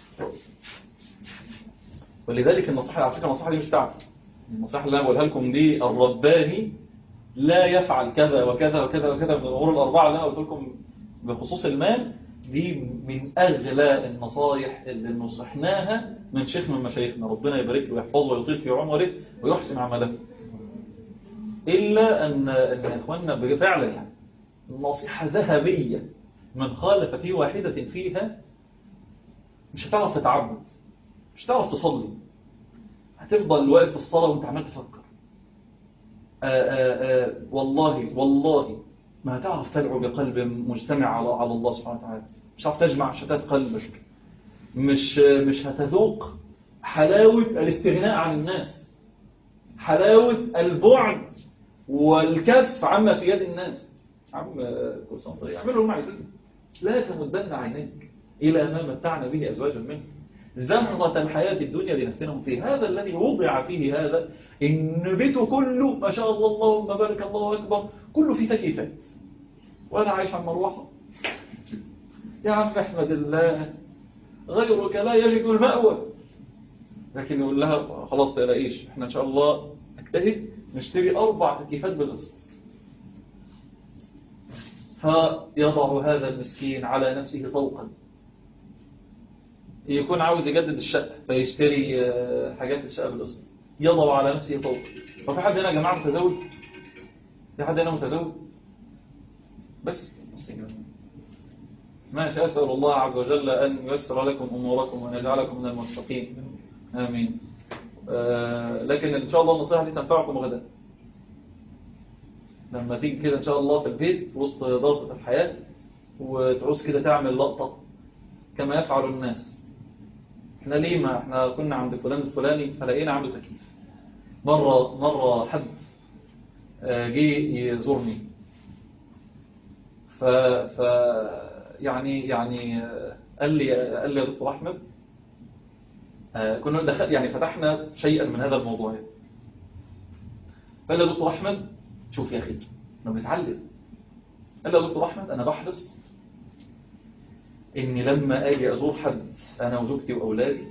ولذلك النصيحة على فكرة النصيحة دي مش تعب النصيحة اللي أنا بقولها لكم دي الرباني لا يفعل كذا وكذا وكذا وكذا من الأمور الأربعة اللي أنا قلت لكم بخصوص المال دي من أغلى النصائح اللي نصحناها من شيخ من مشايخنا ربنا يبارك له ويحفظه ويطيل في عمره ويحسن عمله إلا أن أن يا إخواننا فعلا يعني نصيحة ذهبية من خالف في واحدة فيها مش هتعرف تتعبد مش هتعرف تصلي هتفضل واقف في الصلاة وانت عمال تفكر آآ آآ والله والله ما هتعرف تدعو بقلب مجتمع على على الله سبحانه وتعالى مش هتعرف تجمع شتات قلبك مش مش هتذوق حلاوة الاستغناء عن الناس حلاوة البعد والكف عما في يد الناس عم كل سنة طيب اعملوا هم عايزين لا تمدن عينيك إلى ما متعنا به أزواجا منه زهرة الحياة الدنيا لنفتنهم فيه هذا الذي وضع فيه هذا إن بيته كله ما شاء الله اللهم بارك الله أكبر كله فيه تكييفات وأنا عايش على المروحة يا عم احمد الله غيرك لا يجد المأوى لكن يقول لها خلاص تلاقيش احنا ان شاء الله نجتهد نشتري اربع تكييفات بالقسط فيضع هذا المسكين على نفسه طوقا يكون عاوز يجدد الشقة فيشتري آه، حاجات الشقة بالقسط يضع على نفسه طوقا ففي حد هنا يا جماعة متزوج في حد هنا متزوج بس ماشي أسأل الله عز وجل أن ييسر لكم أموركم وأن يجعلكم من المتقين آمين آه لكن إن شاء الله النصيحة دي تنفعكم غدا لما تيجي كده إن شاء الله في البيت وسط ضغطة الحياة وتعوز كده تعمل لقطة كما يفعل الناس احنا ليه ما احنا كنا عند فلان الفلاني فلقينا عنده تكييف مرة مرة حد آه، جه يزورني ف ف يعني يعني آه، قال لي قال لي يا دكتور احمد آه، كنا دخل يعني فتحنا شيئا من هذا الموضوع قال لي يا دكتور احمد شوف يا اخي احنا بنتعلم قال لي يا دكتور احمد انا بحرص اني لما اجي ازور حد انا وزوجتي واولادي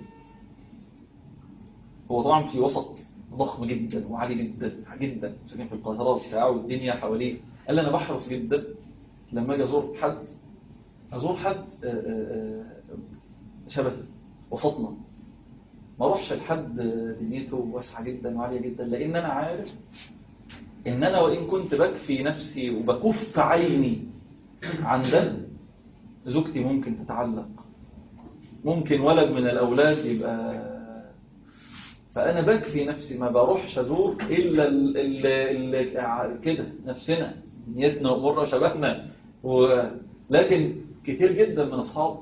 هو طبعا في وسط ضخم جدا وعالي جدا جدا ساكن في القاهره وبتاع والدنيا حواليه قال لي انا بحرص جدا لما اجي ازور حد ازور حد آه، آه، آه، شبه وسطنا ما اروحش لحد دنيته واسعه جدا وعاليه جدا لان انا عارف ان انا وان كنت بكفي نفسي وبكف عيني عن ده زوجتي ممكن تتعلق ممكن ولد من الاولاد يبقى فانا بكفي نفسي ما بروحش ازور الا ال- ال- ال- كده نفسنا نيتنا وامورنا شبهنا و... لكن كتير جدا من اصحابي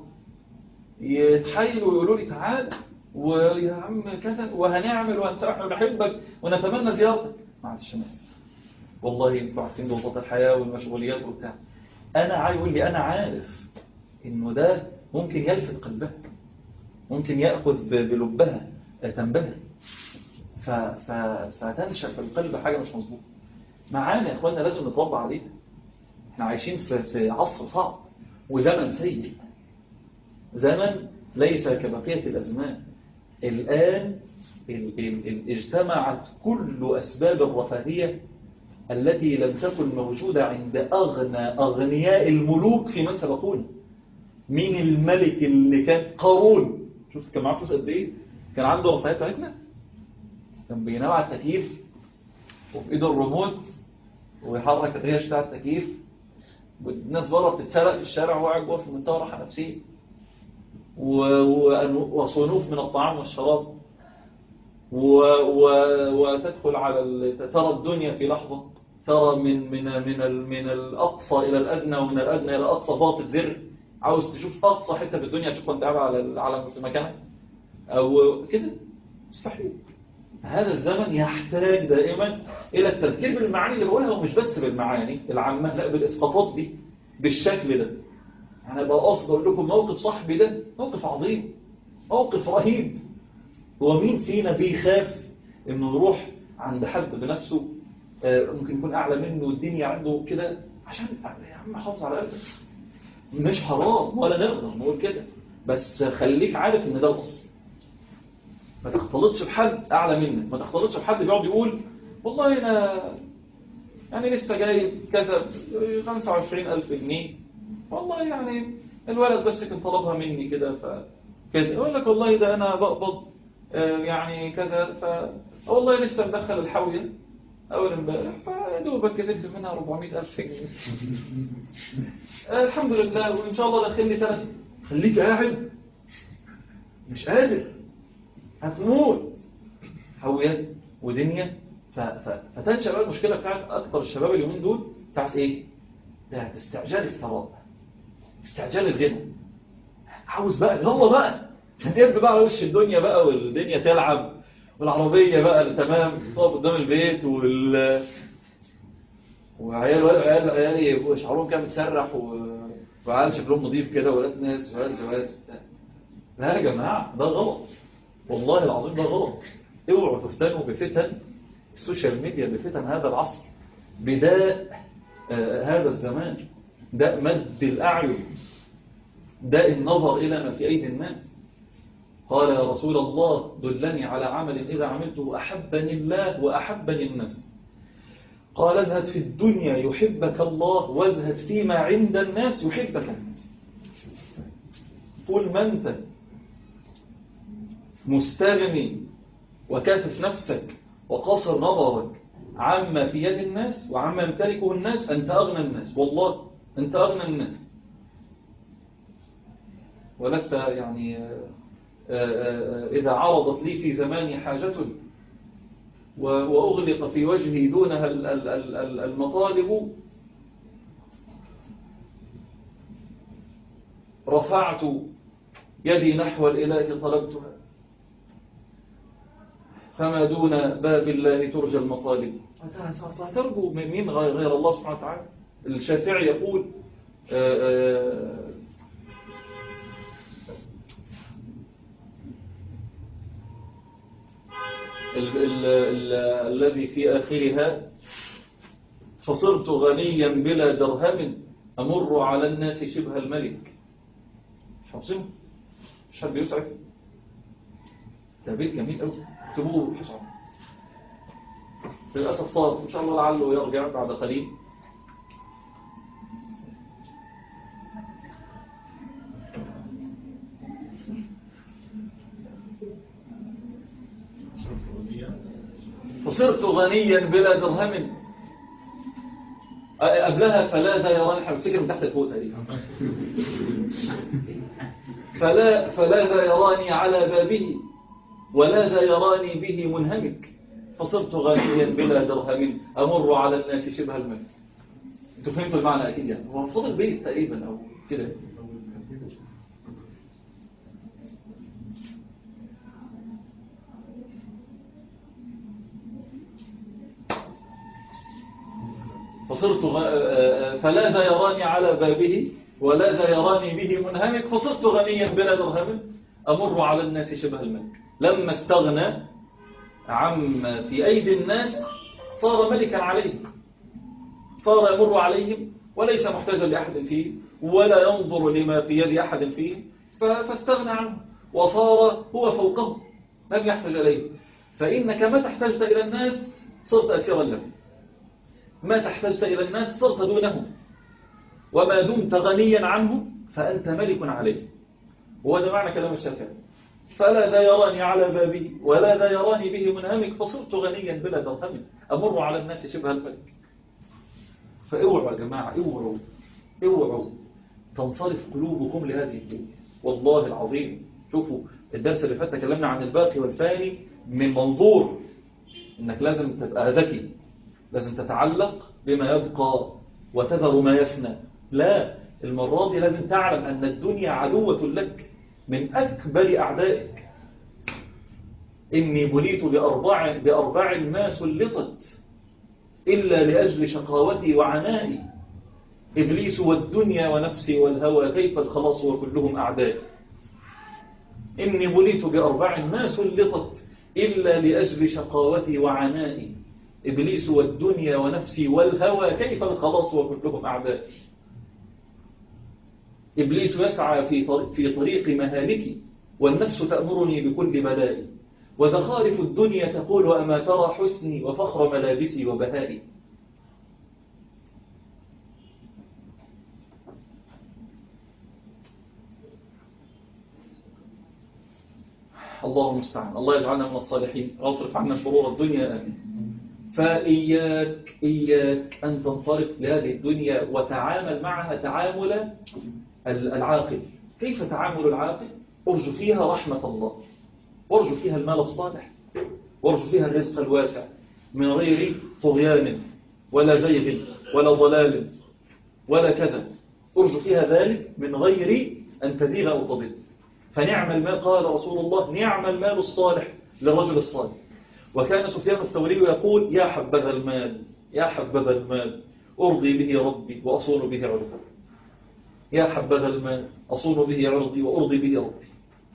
يتحايلوا ويقولوا لي تعال ويا عم كذا وهنعمل وهنسرح ونحبك ونتمنى زيارتك معلش انا اسف والله انتوا عارفين ضغوطات الحياه والمشغوليات وبتاع انا عايز يقول لي انا عارف انه ده ممكن يلفت قلبها ممكن ياخذ ب- بلبها تنبهر ف... ف... فتنشا في القلب حاجه مش مظبوطه معانا يا اخوانا لازم نتربى عليها احنا عايشين في, في عصر صعب وزمن سيء زمن ليس كبقية الأزمان الآن ال ال ال اجتمعت كل أسباب الرفاهية التي لم تكن موجودة عند أغنى أغنياء الملوك في من سبقونا مين الملك اللي كان قارون شفت كان معاه فلوس قد ايه كان عنده رفاهية بتاعتنا كان بينام على التكييف وفي ايده الريموت ويحرك الريش بتاع التكييف والناس بره بتتسرق في الشارع وهو قاعد جوه في منتهى راحه نفسيه و- و- وصنوف من الطعام والشراب و... و... وتدخل على ال... ترى الدنيا في لحظة ترى من من من ال... من الأقصى إلى الأدنى ومن الأدنى إلى أقصى ضغط زر عاوز تشوف أقصى حتة في الدنيا تشوف وأنت قاعد على ال- على مكانك أو كده مستحيل هذا الزمن يحتاج دائما إلى التذكير بالمعاني اللي بقولها ومش بس بالمعاني العامة لا بالإسقاطات دي بالشكل ده يعني بقى قصد أقول لكم موقف صاحبي ده موقف عظيم موقف رهيب هو مين فينا بيخاف انه يروح عند حد بنفسه آه، ممكن يكون اعلى منه والدنيا عنده كده عشان يا عم حافظ على قلبك مش حرام ولا نقدر نقول كده بس خليك عارف ان ده الاصل ما تختلطش بحد اعلى منك ما تختلطش بحد بيقعد يقول والله انا يعني لسه جاي كذا 25000 جنيه والله يعني الولد بس كان طلبها مني كده ف كده يقول لك والله ده انا بقبض آه، يعني كذا ف والله لسه مدخل الحاويه اول امبارح فدوبك كسبت منها 400000 جنيه آه، الحمد لله وان شاء الله داخل لي ثلاث خليك قاعد مش قادر هتموت حاويات ودنيا ف... ف... فتنشأ بقى المشكلة بتاعت أكتر الشباب اليومين دول بتاعت إيه؟ بتاعت استعجال الثراء استعجال الغنى عاوز بقى هو بقى هتقب بقى على وش الدنيا بقى والدنيا تلعب والعربية بقى اللي تمام تقف قدام البيت وال وعيال عيال عيالي شعرهم كان متسرح و... وعيال شكلهم نظيف كده ولاد ناس ولاد ولاد لا يا جماعة ده غلط والله العظيم ده غلط اوعوا تفتنوا بفتن السوشيال ميديا بفتن هذا العصر بداء آه هذا الزمان داء مد الأعين داء النظر إلى ما في أيدي الناس قال يا رسول الله دلني على عمل إذا عملته أحبني الله وأحبني الناس قال ازهد في الدنيا يحبك الله وازهد فيما عند الناس يحبك الناس طول ما أنت مستغني وكافف نفسك وقاصر نظرك عما في يد الناس وعما يمتلكه الناس أنت أغنى الناس والله أنت أغنى الناس ولست يعني إذا عرضت لي في زماني حاجة وأغلق في وجهي دونها المطالب رفعت يدي نحو الإله طلبتها فما دون باب الله ترجى المطالب ترجو من مين غير الله سبحانه وتعالى الشافعي يقول آآ آآ ال ال ال الذي في آخرها فصرت غنيا بلا درهم أمر على الناس شبه الملك مش حافظينه مش حد بيسعد ده بيت جميل قوي اكتبوه حسن للأسف طار إن شاء الله لعله يرجع بعد قليل فصرت غنيا بلا درهم قبلها فلا ذا يراني حبسكر من تحت الفوق تقريبا فلا فلا ذا يراني على بابه ولا ذا يراني به منهمك فصرت غنيا بلا درهم أمر على الناس شبه الملك انتوا فهمتوا المعنى أكيد يعني هو فضل بيت تقريبا أو كده فصرت غ... فلا ذا يراني على بابه ولا ذا يراني به منهمك فصرت غنيا بلا درهم أمر على الناس شبه الملك لما استغنى عما في أيدي الناس صار ملكا عليهم صار يمر عليهم وليس محتاجا لأحد فيه ولا ينظر لما في يد أحد فيه فاستغنى عنه وصار هو فوقه لم يحتاج إليه فإنك ما تحتاجت إلى الناس صرت أسيرا لهم ما تحتاجت إلى الناس صرت دونهم وما دمت غنيا عنه فأنت ملك عليه وهذا معنى كلام الشافعي فلا ذا يراني على بابه ولا ذا يراني به منهمك فصرت غنيا بلا درهم أمر على الناس شبه الملك فاوعوا يا جماعة اوعوا اوعوا تنصرف قلوبكم لهذه الدنيا والله العظيم شوفوا الدرس اللي فات تكلمنا عن الباقي والفاني من منظور انك لازم تبقى ذكي لازم تتعلق بما يبقى وتذر ما يفنى لا المرة دي لازم تعلم أن الدنيا عدوة لك من أكبر أعدائك إني بليت بأربع, بأربع ما سلطت إلا لأجل شقاوتي وعنائي إبليس والدنيا ونفسي والهوى كيف الخلاص وكلهم أعداء إني بليت بأربع ما سلطت إلا لأجل شقاوتي وعنائي إبليس والدنيا ونفسي والهوى كيف الخلاص وكلهم أعداء إبليس يسعى في طريق, في طريق مهالكي والنفس تأمرني بكل بلائي وزخارف الدنيا تقول أما ترى حسني وفخر ملابسي وبهائي الله المستعان الله يجعلنا من الصالحين واصرف عنا شرور الدنيا آمين فإياك إياك أن تنصرف لهذه الدنيا وتعامل معها تعامل العاقل كيف تعامل العاقل أرجو فيها رحمة الله وارجو فيها المال الصالح وارجو فيها الرزق الواسع من غير طغيان ولا زيغ ولا ضلال ولا كذا أرجو فيها ذلك من غير أن تزيغ أو تضل فنعم المال قال رسول الله نعم المال الصالح للرجل الصالح وكان سفيان الثوري يقول يا حبذا المال يا حبذا المال أرضي به ربي وأصون به عرضي يا حبذا المال أصون به عرضي وأرضي به ربي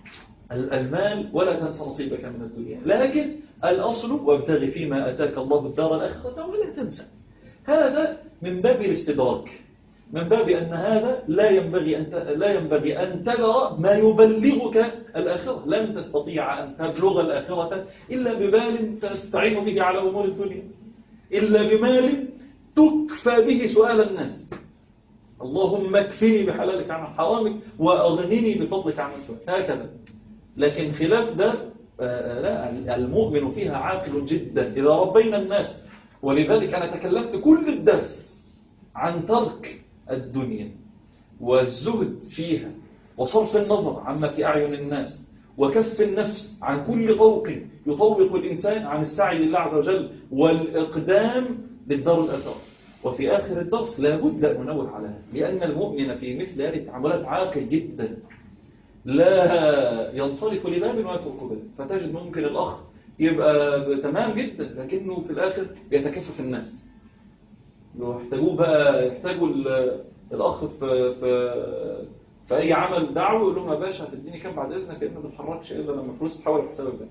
ال- المال ولا تنس نصيبك من الدنيا لكن الأصل وابتغ فيما أتاك الله الدار الآخرة ولا تنسى هذا من باب الاستدراك من باب أن هذا لا ينبغي أن ت- لا ينبغي أن تذر ما يبلغك الآخرة لن تستطيع أن تبلغ الآخرة إلا ببال تستعين به على أمور الدنيا إلا بمال تكفى به سؤال الناس اللهم اكفني بحلالك عن حرامك وأغنني بفضلك عن سؤالك هكذا لكن خلاف ده آه، لا المؤمن فيها عاقل جدا إذا ربينا الناس ولذلك أنا تكلمت كل الدرس عن ترك الدنيا والزهد فيها وصرف النظر عما في أعين الناس وكف النفس عن كل طوق يطوق الإنسان عن السعي لله عز وجل والإقدام للدار الآخرة وفي آخر الدرس لابد أن ننوه على هذا لأن المؤمن في مثل هذه التعاملات عاقل جدا لا ينصرف لباب ويترك باب فتجد ممكن الأخ يبقى تمام جدا لكنه في الآخر بيتكفف الناس يحتاجوه بقى يحتاجوا ال- الأخ في, في, في أي عمل دعوة يقول لهم يا باشا هتديني كام بعد إذنك لأن ما بتحركش إلا لما فلوس تحول لحساب البنك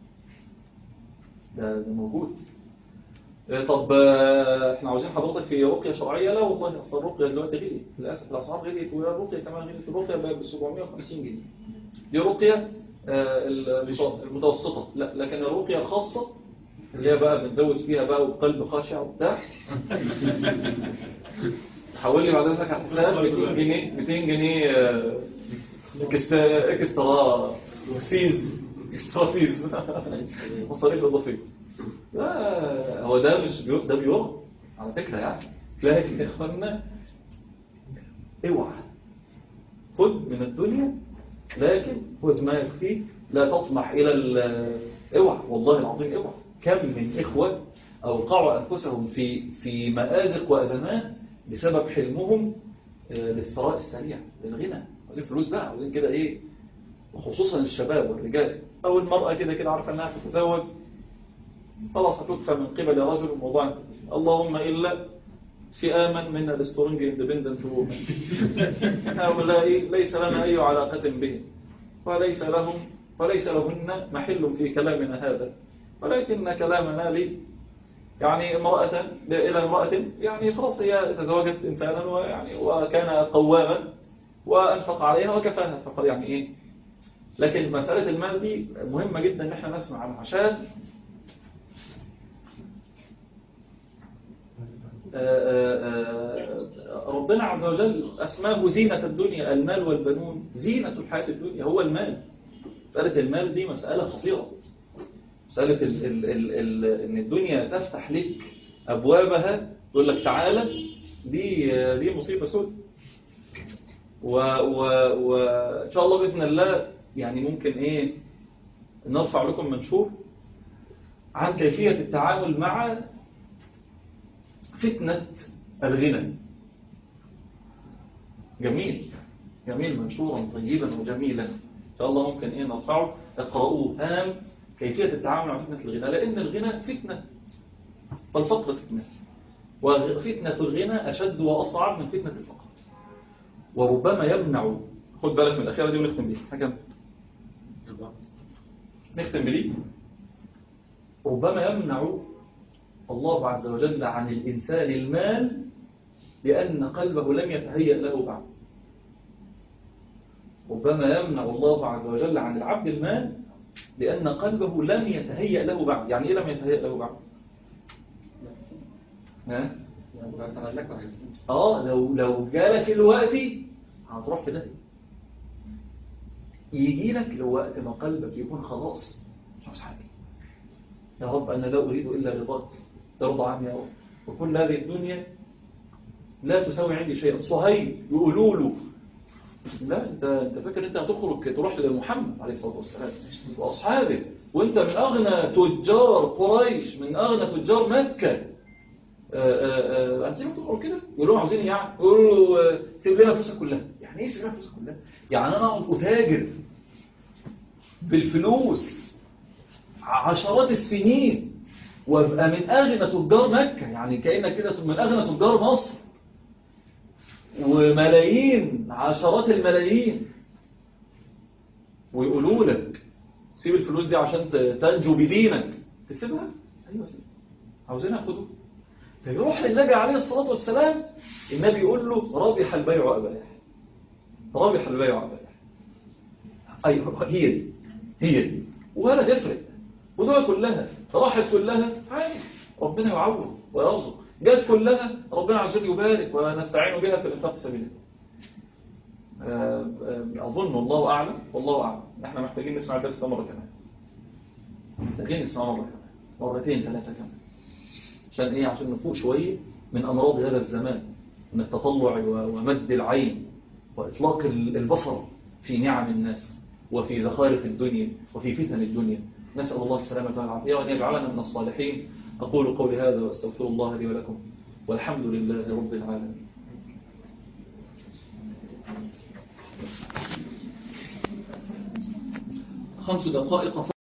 ده, ده موجود إيه طب آه، احنا عاوزين حضرتك في رقية شرعية لا والله اصل الرقية دلوقتي غليت للأسف الأسعار غليت والرقية كمان غليت الرقية بقت ب 750 جنيه دي رقية آه، المت- المتوسطة لا لكن الرقية الخاصة اللي هي بقى بنزود فيها بقى وقلب خاشع وبتاع حول لي بعد ذلك على الحساب 200 جنيه 200 جنيه آه، إكس- اكسترا فيز اكسترا فيز مصاريف اضافيه لا هو ده مش بيو... ده بيوم على فكره يعني لكن يا اخوانا اوعى خد من الدنيا لكن خد ما يكفيك لا تطمح الى ال... اوعى والله العظيم اوعى كم من اخوه اوقعوا انفسهم في في مآزق وازمات بسبب حلمهم آه، للثراء السريع للغنى عايزين فلوس بقى عايزين كده ايه وخصوصا الشباب والرجال او المرأة كده كده عارفه انها تتزوج خلاص هتدفع من قبل رجل الموضوع انتهى. اللهم إلا فئاما من السترونج اندبندنت وومن هؤلاء ليس لنا أي علاقة بهم وليس لهم وليس لهن محل في كلامنا هذا ولكن كلامنا لي يعني امرأة إلى امرأة يعني خلاص هي تزوجت إنسانا ويعني وكان قواما وأنفق عليها وكفاها فقال يعني إيه لكن مسألة المال دي مهمة جدا إن احنا نسمع عنها عشان ربنا عز وجل أسماه زينة الدنيا المال والبنون زينة الحياة الدنيا هو المال مسألة المال دي مسألة خطيرة مسألة ال ال ال ال إن الدنيا تفتح لك أبوابها تقول لك تعالى دي دي مصيبة سود وإن شاء الله بإذن الله يعني ممكن إيه نرفع لكم منشور عن كيفية التعامل مع فتنة الغنى جميل جميل منشورا طيبا وجميلا إن شاء الله ممكن إيه نرفعه اقرأوه هام كيفية التعامل مع فتنة الغنى لأن الغنى فتنة والفقر فتنة وفتنة الغنى أشد وأصعب من فتنة الفقر وربما يمنع خد بالك من الأخيرة دي ونختم بيها حكم نختم بدي ربما يمنع الله عز وجل عن الإنسان المال لأن قلبه لم يتهيأ له بعد ربما يمنع الله عز وجل عن العبد المال لأن قلبه لم يتهيأ له بعد يعني إيه لم يتهيأ له بعد ها؟ آه لو لو جالك الوقت هتروح في ده يجي لك الوقت ما قلبك يكون خلاص مش عاوز حاجة يا رب أنا لا أريد إلا رضاك ترضى عني يا رب وكل هذه الدنيا لا تساوي عندي شيئا صهيب يقولوا له لا انت انت فاكر انت هتخرج تروح لمحمد عليه الصلاه والسلام واصحابه وانت من اغنى تجار قريش من اغنى تجار مكه هتسيبهم تخرج كده يقول لهم عاوزين يعني يقولوا له سيب لنا فلوسك كلها يعني ايه سيب لنا فلوسك كلها يعني انا اقعد اتاجر بالفلوس عشرات السنين وابقى من اغنى تجار مكه يعني كانك كده من اغنى تجار مصر وملايين عشرات الملايين ويقولوا لك سيب الفلوس دي عشان ت- تنجو بدينك تسيبها ايوه سيبها عاوزين ياخدوه فيروح للنبي عليه الصلاة والسلام النبي يقول له رابح البيع أبايح رابح البيع أبايح أيوة هي دي هي دي ولا تفرق ودول كلها راحت كلها عادي ربنا يعوض ويرزق جت كلها ربنا عز وجل يبارك ونستعين بها في الانفاق في سبيل الله آه، آه، أظن والله أعلم والله أعلم احنا محتاجين نسمع الدرس ده مرة كمان محتاجين نسمعه مرة كمان مرتين ثلاثة كمان عشان ايه عشان نفوق شوية من أمراض هذا الزمان من التطلع و- ومد العين وإطلاق ال- البصر في نعم الناس وفي زخارف الدنيا وفي فتن الدنيا نسأل الله السلامة والعافية وأن يجعلنا من الصالحين أقول قولي هذا وأستغفر الله لي ولكم والحمد لله رب العالمين خمس دقائق